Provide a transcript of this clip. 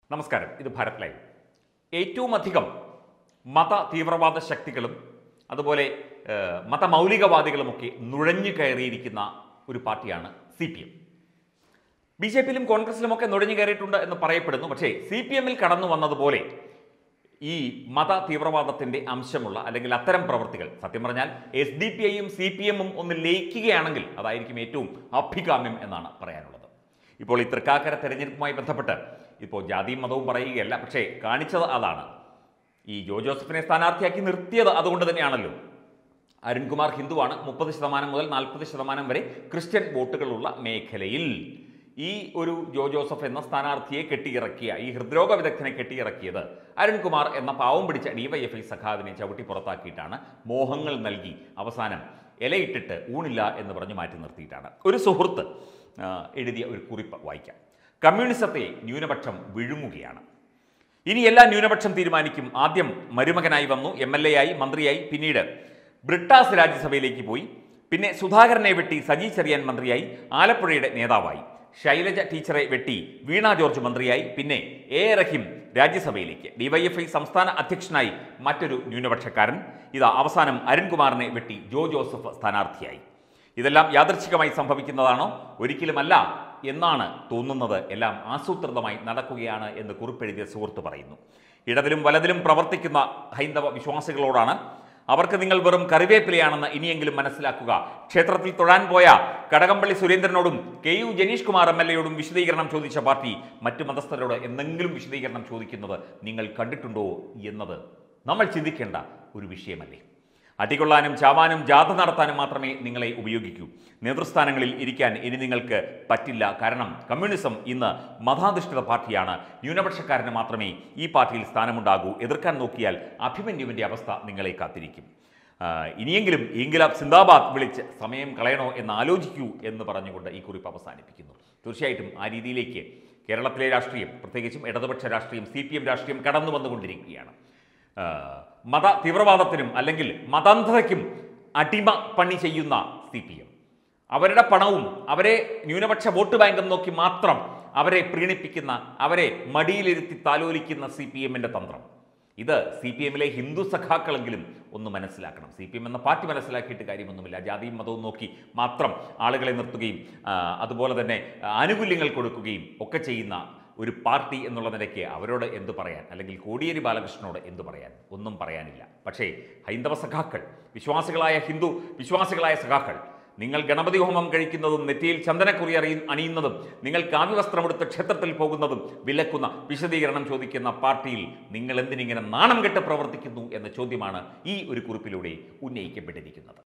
നമസ്കാരം ഇത് ഭാരത് ലൈവ് ഏറ്റവും അധികം മത തീവ്രവാദ ശക്തികളും അതുപോലെ ഏഹ്, മതമൗലികവാദികളുമൊക്കെ നുഴഞ്ഞു കയറിയിരിക്കുന്ന ഒരു പാർട്ടിയാണ് C P M B J പിയിലും കോൺഗ്രസിലുമൊക്കെ നുഴഞ്ഞു കയറിയിട്ടുണ്ട് എന്ന് പറയപ്പെടുന്നു പക്ഷേ സി പി എമ്മിൽ കടന്നു വന്നതുപോലെ ഈ മത തീവ്രവാദത്തിന്റെ അംശമുള്ള അല്ലെങ്കിൽ അത്തരം പ്രവൃത്തികൾ സത്യം പറഞ്ഞാൽ എസ് ഡി പി ഐയും സി പി എമ്മും ഒന്ന് ലയിക്കുകയാണെങ്കിൽ അതായിരിക്കും ഏറ്റവും അഭികാമ്യം എന്നാണ് പറയാനുള്ളത് ഇപ്പോൾ ഈ തൃക്കാക്കര തെരഞ്ഞെടുപ്പുമായി ബന്ധപ്പെട്ട് ഇപ്പോൾ ജാതിയും മതവും പറയുകയല്ല പക്ഷേ കാണിച്ചത് അതാണ് ഈ ജോ ജോസഫിനെ സ്ഥാനാർത്ഥിയാക്കി നിർത്തിയത് അതുകൊണ്ട് തന്നെയാണല്ലോ അരുൺകുമാർ ഹിന്ദുവാണ് മുപ്പത് ശതമാനം മുതൽ നാൽപ്പത് ശതമാനം വരെ ക്രിസ്ത്യൻ വോട്ടുകളുള്ള മേഖലയിൽ ഈ ഒരു ജോ ജോസഫ് എന്ന സ്ഥാനാർത്ഥിയെ കെട്ടിയിറക്കിയ ഈ ഹൃദ്രോഗ വിദഗ്ധനെ കെട്ടിയിറക്കിയത് അരുൺകുമാർ എന്ന പാവം പിടിച്ച ഡിവൈഎഫ്ഐ സഖാവിനെ ചവിട്ടി പുറത്താക്കിയിട്ടാണ് മോഹങ്ങൾ നൽകി അവസാനം ഇലയിട്ടിട്ട് ഊണില്ല എന്ന് പറഞ്ഞ് മാറ്റി നിർത്തിയിട്ടാണ് ഒരു സുഹൃത്ത് ആ, എഴുതിയ ഒരു കുറിപ്പ് വായിക്കാം കമ്മ്യൂണിസത്തെ ന്യൂനപക്ഷം വിഴുങ്ങുകയാണ് ഇനി എല്ലാ ന്യൂനപക്ഷം തീരുമാനിക്കും ആദ്യം മരുമകനായി വന്നു എം എൽ എ ആയി മന്ത്രിയായി പിന്നീട് ബ്രിട്ടാസ് രാജ്യസഭയിലേക്ക് പോയി പിന്നെ സുധാകരനെ വെട്ടി സജി ചെറിയാൻ മന്ത്രിയായി ആലപ്പുഴയുടെ നേതാവായി ശൈലജ ടീച്ചറെ വെട്ടി വീണ ജോർജ് മന്ത്രിയായി പിന്നെ എ റഹീം രാജ്യസഭയിലേക്ക് ഡിവൈഎഫ്ഐ സംസ്ഥാന അധ്യക്ഷനായി മറ്റൊരു ന്യൂനപക്ഷക്കാരൻ ഇതാ അവസാനം അരുൺകുമാറിനെ വെട്ടി ജോ ജോസഫ് സ്ഥാനാർത്ഥിയായി ഇതെല്ലാം യാദൃച്ഛികമായി സംഭവിക്കുന്നതാണോ ഒരിക്കലുമല്ല എന്നാണ് തോന്നുന്നത് എല്ലാം ആസൂത്രിതമായി നടക്കുകയാണ് എന്ന് കുറിപ്പെഴുതിയ സുഹൃത്ത് പറയുന്നു ഇടതിലും വലതിലും പ്രവർത്തിക്കുന്ന ഹൈന്ദവ വിശ്വാസികളോടാണ് അവർക്ക് നിങ്ങൾ വെറും കറിവേപ്പിലയാണെന്ന് ഇനിയെങ്കിലും മനസ്സിലാക്കുക ക്ഷേത്രത്തിൽ തൊഴാൻ പോയ കടകംപള്ളി സുരേന്ദ്രനോടും K U Janeesh Kumar M L എയോടും വിശദീകരണം ചോദിച്ച പാർട്ടി മറ്റു മതസ്ഥരോട് എന്തെങ്കിലും വിശദീകരണം ചോദിക്കുന്നത് നിങ്ങൾ കണ്ടിട്ടുണ്ടോ എന്നത് നമ്മൾ ചിന്തിക്കേണ്ട ഒരു വിഷയമല്ലേ അടികൊള്ളാനും ചാവാനും ജാഥ നടത്താനും മാത്രമേ നിങ്ങളെ ഉപയോഗിക്കൂ നേതൃസ്ഥാനങ്ങളിൽ ഇരിക്കാൻ ഇനി നിങ്ങൾക്ക് പറ്റില്ല കാരണം കമ്മ്യൂണിസം ഇന്ന് മതാധിഷ്ഠിത പാർട്ടിയാണ് ന്യൂനപക്ഷക്കാരന് മാത്രമേ ഈ പാർട്ടിയിൽ സ്ഥാനമുണ്ടാകൂ എതിർക്കാൻ നോക്കിയാൽ അഭിമന്യുവിൻ്റെ അവസ്ഥ നിങ്ങളെ കാത്തിരിക്കും ആ, ഇനിയെങ്കിലും ഇൻകിലാബ് സിന്ദാബാദ് വിളിച്ച് സമയം കളയണോ എന്ന് ആലോചിക്കൂ എന്ന് പറഞ്ഞുകൊണ്ട് ഈ കുറിപ്പ് അവസാനിപ്പിക്കുന്നു തീർച്ചയായിട്ടും ആ രീതിയിലേക്ക് കേരളത്തിലെ രാഷ്ട്രീയം പ്രത്യേകിച്ചും ഇടതുപക്ഷ രാഷ്ട്രീയം സി പി എം രാഷ്ട്രീയം കടന്നു വന്നുകൊണ്ടിരിക്കുകയാണ് ആ, മത തീവ്രവാദത്തിനും അല്ലെങ്കിൽ മതാന്ധതയ്ക്കും അടിമ പണി ചെയ്യുന്ന സി പി എം അവരുടെ പണവും അവരെ ന്യൂനപക്ഷ വോട്ട് ബാങ്കും നോക്കി മാത്രം അവരെ പ്രീണിപ്പിക്കുന്ന അവരെ മടിയിലിരുത്തി താലോലിക്കുന്ന സി പി എമ്മിൻ്റെ തന്ത്രം ഇത് സി പി എമ്മിലെ ഹിന്ദു സഖാക്കളെങ്കിലും ഒന്ന് മനസ്സിലാക്കണം സി പി എം എന്ന പാർട്ടി മനസ്സിലാക്കിയിട്ട് കാര്യമൊന്നുമില്ല ജാതിയും മതവും നോക്കി മാത്രം ആളുകളെ നിർത്തുകയും ആ, അതുപോലെ തന്നെ ആനുകൂല്യങ്ങൾ കൊടുക്കുകയും ഒക്കെ ചെയ്യുന്ന ഒരു പാർട്ടി എന്നുള്ള നിലയ്ക്ക് അവരോട് എന്തു പറയാൻ അല്ലെങ്കിൽ കോടിയേരി ബാലകൃഷ്ണനോട് എന്തു പറയാൻ ഒന്നും പറയാനില്ല പക്ഷേ ഹൈന്ദവ സഖാക്കൾ വിശ്വാസികളായ ഹിന്ദു വിശ്വാസികളായ സഖാക്കൾ നിങ്ങൾ ഗണപതി ഹോമം കഴിക്കുന്നതും നെറ്റിയിൽ ചന്ദനക്കുറി അറിയ അണിയുന്നതും നിങ്ങൾ കാവ്യവസ്ത്രമെടുത്ത് ക്ഷേത്രത്തിൽ പോകുന്നതും വിലക്കുന്ന വിശദീകരണം ചോദിക്കുന്ന പാർട്ടിയിൽ നിങ്ങൾ എന്തിനിങ്ങനെ നാണം കെട്ട് പ്രവർത്തിക്കുന്നു എന്ന ചോദ്യമാണ് ഈ ഒരു കുറിപ്പിലൂടെ ഉന്നയിക്കപ്പെട്ടിരിക്കുന്നത്